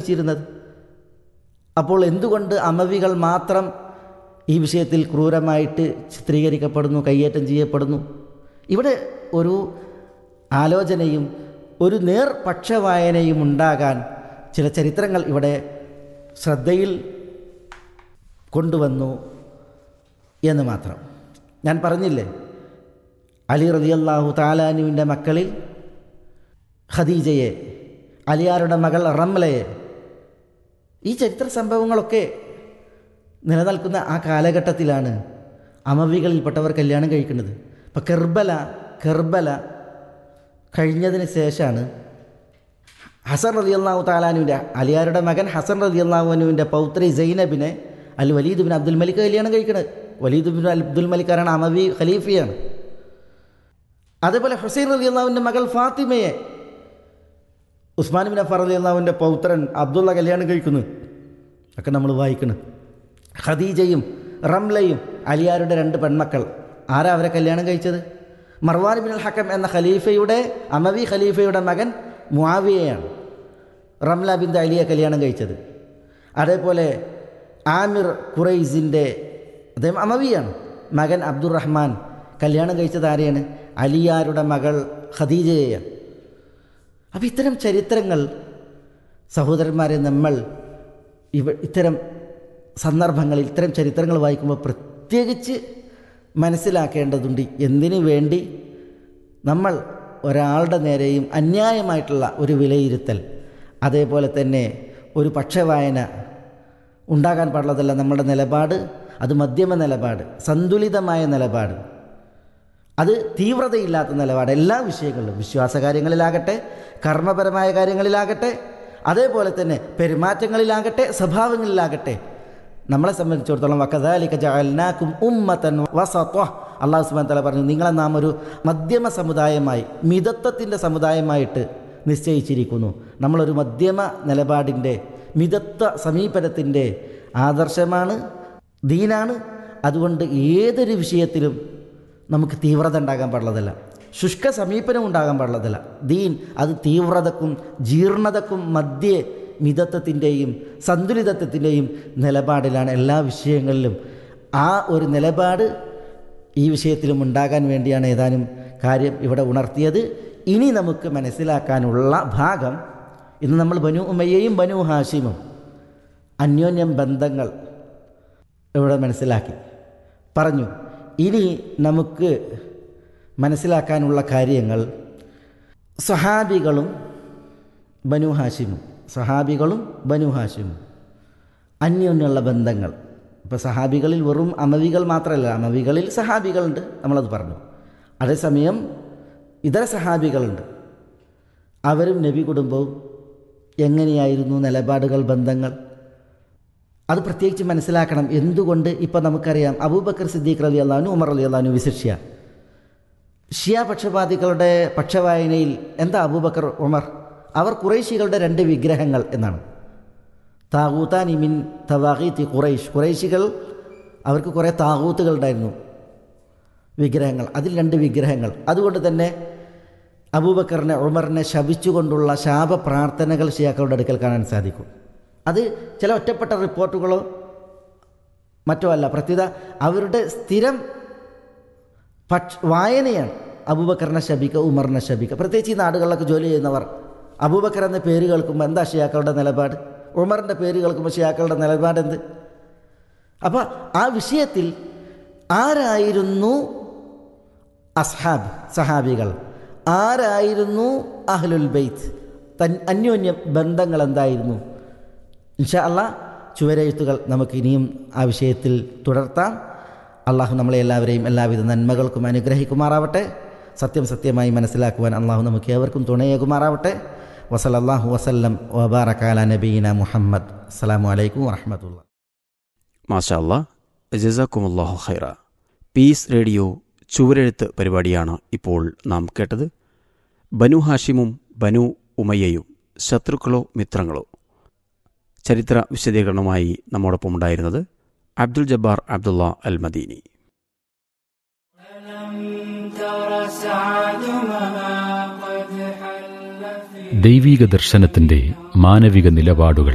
അനുവദിച്ചിരുന്നത് അപ്പോൾ എന്തുകൊണ്ട് അമവികൾ മാത്രം ഈ വിഷയത്തിൽ ക്രൂരമായിട്ട് ചിത്രീകരിക്കപ്പെടുന്നു കയ്യേറ്റം ചെയ്യപ്പെടുന്നു ഇവിടെ ഒരു ആലോചനയും ഒരു നേർപക്ഷവായനയും ഉണ്ടാകാൻ ചില ചരിത്രങ്ങൾ ഇവിടെ ശ്രദ്ധയിൽ കൊണ്ടുവന്നു എന്ന് മാത്രം ഞാൻ പറഞ്ഞില്ലേ അലി റലിയല്ലാഹു താലാനുവിൻ്റെ മക്കളിൽ ഖദീജയെ അലിയാരുടെ മകൾ റംലയെ ഈ ചരിത്ര സംഭവങ്ങളൊക്കെ നിലനിൽക്കുന്ന ആ കാലഘട്ടത്തിലാണ് അമവികളിൽപ്പെട്ടവർ കല്യാണം കഴിക്കുന്നത് ഇപ്പം കെർബല കെർബല കഴിഞ്ഞതിന് ശേഷമാണ് ഹസൻ റലി അള്ളാഹു താലാനുവിൻ്റെ അലിയാരുടെ മകൻ ഹസൻ റലി അള്ളാഹുനുവിൻ്റെ പൗത്രി സൈനബിനെ al Walid bin Abdul Malik കല്യാണം കഴിക്കുന്നത് വലീദ് ബിൻ അബ്ദുൽ മലിക്കാരാണ് അമവി ഖലീഫയാണ് അതേപോലെ ഹുസൈൻ റലി അള്ളാഹുവിൻ്റെ മകൾ ഫാത്തിമയെ ഉസ്മാൻ ബിൻ അഫർ അലി അള്ളാഹുവിൻ്റെ പൗത്രൻ അബ്ദുള്ള കല്യാണം കഴിക്കുന്നു ഒക്കെ നമ്മൾ വായിക്കണം ഖദീജയും റംലയും അലിയാരുടെ രണ്ട് പെൺമക്കൾ ആരാ അവരെ കല്യാണം കഴിച്ചത് മർവാൻ ബിൻ അൽ ഹക്കം എന്ന ഖലീഫയുടെ അമവി ഖലീഫയുടെ മകൻ മുആവിയയാണ് റംല ബിൻ അലിയെ കല്യാണം കഴിച്ചത് അതേപോലെ ആമിർ ഖുറൈസിൻ്റെ അദ്ദേഹം അമവിയാണ് മകൻ അബ്ദുറഹ്മാൻ കല്യാണം കഴിച്ചത് ആരെയാണ് അലിയാരുടെ മകൾ ഖദീജയെയാണ് അപ്പോൾ ഇത്തരം ചരിത്രങ്ങൾ സഹോദരന്മാരെ നമ്മൾ ഇവ ഇത്തരം സന്ദർഭങ്ങളിൽ ഇത്തരം ചരിത്രങ്ങൾ വായിക്കുമ്പോൾ പ്രത്യേകിച്ച് മനസ്സിലാക്കേണ്ടതുണ്ട് എന്തിനു വേണ്ടി നമ്മൾ ഒരാളുടെ നേരെയും അന്യായമായിട്ടുള്ള ഒരു വിലയിരുത്തൽ അതേപോലെ തന്നെ ഒരു പക്ഷവായന ഉണ്ടാകാൻ പാടുള്ളതല്ല നമ്മുടെ നിലപാട് അത് മധ്യമ നിലപാട് സന്തുലിതമായ നിലപാട് അത് തീവ്രതയില്ലാത്ത നിലപാട് എല്ലാ വിഷയങ്ങളിലും വിശ്വാസ കാര്യങ്ങളിലാകട്ടെ കർമ്മപരമായ കാര്യങ്ങളിലാകട്ടെ അതേപോലെ തന്നെ പെരുമാറ്റങ്ങളിലാകട്ടെ സ്വഭാവങ്ങളിലാകട്ടെ നമ്മളെ സംബന്ധിച്ചിടത്തോളം വക്കദാലിക ജഅൽനാക്കും ഉമ്മത്തൻ വസത്വ അള്ളാഹു സുബ്ഹാനഹു തആല പറഞ്ഞു നിങ്ങളെ നാം ഒരു മധ്യമ സമുദായമായി മിതത്വത്തിൻ്റെ സമുദായമായിട്ട് നിശ്ചയിച്ചിരിക്കുന്നു നമ്മളൊരു മധ്യമ നിലപാടിൻ്റെ മിതത്വ സമീപനത്തിൻ്റെ ആദർശമാണ് ദീനാണ് അതുകൊണ്ട് ഏതൊരു വിഷയത്തിലും നമുക്ക് തീവ്രത ഉണ്ടാകാൻ പാടുള്ളതല്ല ശുഷ്ക സമീപനം ഉണ്ടാകാൻ പാടുള്ളതല്ല ദീൻ അത് തീവ്രതക്കും ജീർണതക്കും മധ്യേ മിതത്വത്തിൻ്റെയും സന്തുലിതത്വത്തിൻ്റെയും നിലപാടിലാണ് എല്ലാ വിഷയങ്ങളിലും ആ ഒരു നിലപാട് ഈ വിഷയത്തിലും ഉണ്ടാകാൻ വേണ്ടിയാണ് ഏതാനും കാര്യം ഇവിടെ ഉണർത്തിയത് ഇനി നമുക്ക് മനസ്സിലാക്കാനുള്ള ഭാഗം ഇന്ന് നമ്മൾ ബനു ഉമ്മയെയും ബനു ഹാഷിമും അന്യോന്യം ബന്ധങ്ങൾ ഇവിടെ മനസ്സിലാക്കി പറഞ്ഞു ഇനി നമുക്ക് മനസ്സിലാക്കാനുള്ള കാര്യങ്ങൾ സഹാബികളും ബനു ഹാഷിമും സഹാബികളും ബനു ഹാഷിമും അന്യോന്യമുള്ള ബന്ധങ്ങൾ ഇപ്പോൾ സഹാബികളിൽ വെറും അമവികൾ മാത്രമല്ല അമവികളിൽ സഹാബികളുണ്ട് നമ്മളത് പറഞ്ഞു അതേസമയം ഇതര സഹാബികളുണ്ട് അവരും നബി കുടുംബവും എങ്ങനെയായിരുന്നു നിലപാടുകൾ ബന്ധങ്ങൾ അത് പ്രത്യേകിച്ച് മനസ്സിലാക്കണം എന്തുകൊണ്ട് ഇപ്പം നമുക്കറിയാം അബൂബക്കർ സിദ്ദീഖ് അലി അള്ളഹാനു ഉമർ അലി അള്ളഹാനു വിശിഷ്യ ഷിയ പക്ഷപാതികളുടെ പക്ഷവായനയിൽ എന്താ അബൂബക്കർ ഉമർ അവർ കുറേശികളുടെ രണ്ട് വിഗ്രഹങ്ങൾ എന്നാണ് താകൂത്താൻ ഇമിൻ തവാഖീത്തി ഖുറൈഷ് ഖുറൈശികൾ അവർക്ക് കുറേ താകൂത്തുകൾ ഉണ്ടായിരുന്നു വിഗ്രഹങ്ങൾ അതിൽ രണ്ട് വിഗ്രഹങ്ങൾ അതുകൊണ്ട് തന്നെ അബൂബക്കറിനെ ഉമറിനെ ശപിച്ചുകൊണ്ടുള്ള ശാപ പ്രാർത്ഥനകൾ ഷിയാക്കളുടെ അടുക്കൽ കാണാൻ സാധിക്കും അത് ചില ഒറ്റപ്പെട്ട റിപ്പോർട്ടുകളോ മറ്റോ അല്ല പ്രത്യേകത അവരുടെ സ്ഥിരം പക്ഷ വായനയാണ് അബൂബക്കറിനെ ശപിക്കുക ഉമറിനെ ശപിക്കുക പ്രത്യേകിച്ച് ഈ നാടുകളിലൊക്കെ ജോലി ചെയ്യുന്നവർ അബൂബക്കർ എന്ന പേര് കേൾക്കുമ്പോൾ എന്താ ഷിയാക്കളുടെ നിലപാട് ഉമറിൻ്റെ പേര് കേൾക്കുമ്പോൾ ഷിയാക്കളുടെ നിലപാട് എന്ത് അപ്പോൾ ആ വിഷയത്തിൽ ആരായിരുന്നു അസ്ഹാബ് സഹാബികൾ ആരായിരുന്നു അഹ്ലുൽ ബെയ്ത്ത് തൻ അന്യോന്യം ബന്ധങ്ങൾ എന്തായിരുന്നു ഇൻഷാ അല്ല ചുവരെഴുത്തുകൾ നമുക്ക് ഇനിയും ആ വിഷയത്തിൽ തുടർത്താം അള്ളാഹു നമ്മളെ എല്ലാവരെയും എല്ലാവിധ നന്മകൾക്കും അനുഗ്രഹിക്കുമാറാവട്ടെ സത്യം സത്യമായി മനസ്സിലാക്കുവാൻ അള്ളാഹു നമുക്ക് ഏവർക്കും തുണയേകുമാറാവട്ടെ വസലല്ലാഹു വസല്ലം വബാറക്കാല നബീന മുഹമ്മദ് അസ്സലാമു അലൈക്കും വറഹമത്തുള്ള മാഷാ അല്ലാ ജസാക്കുമുല്ലാഹു ഖൈറ പീസ് റേഡിയോ ചുവരെഴുത്ത് പരിപാടിയാണ് ഇപ്പോൾ നാം കേട്ടത് ബനു ഹാഷിമും ബനു ഉമയ്യയും ശത്രുക്കളോ മിത്രങ്ങളോ ചരിത്ര വിശദീകരണവുമായി നമ്മോടൊപ്പം ഉണ്ടായിരുന്നത് അബ്ദുൽ ജബ്ബാർ അബ്ദുള്ള അൽ മദീനി ദൈവീക ദർശനത്തിന്റെ മാനവിക നിലപാടുകൾ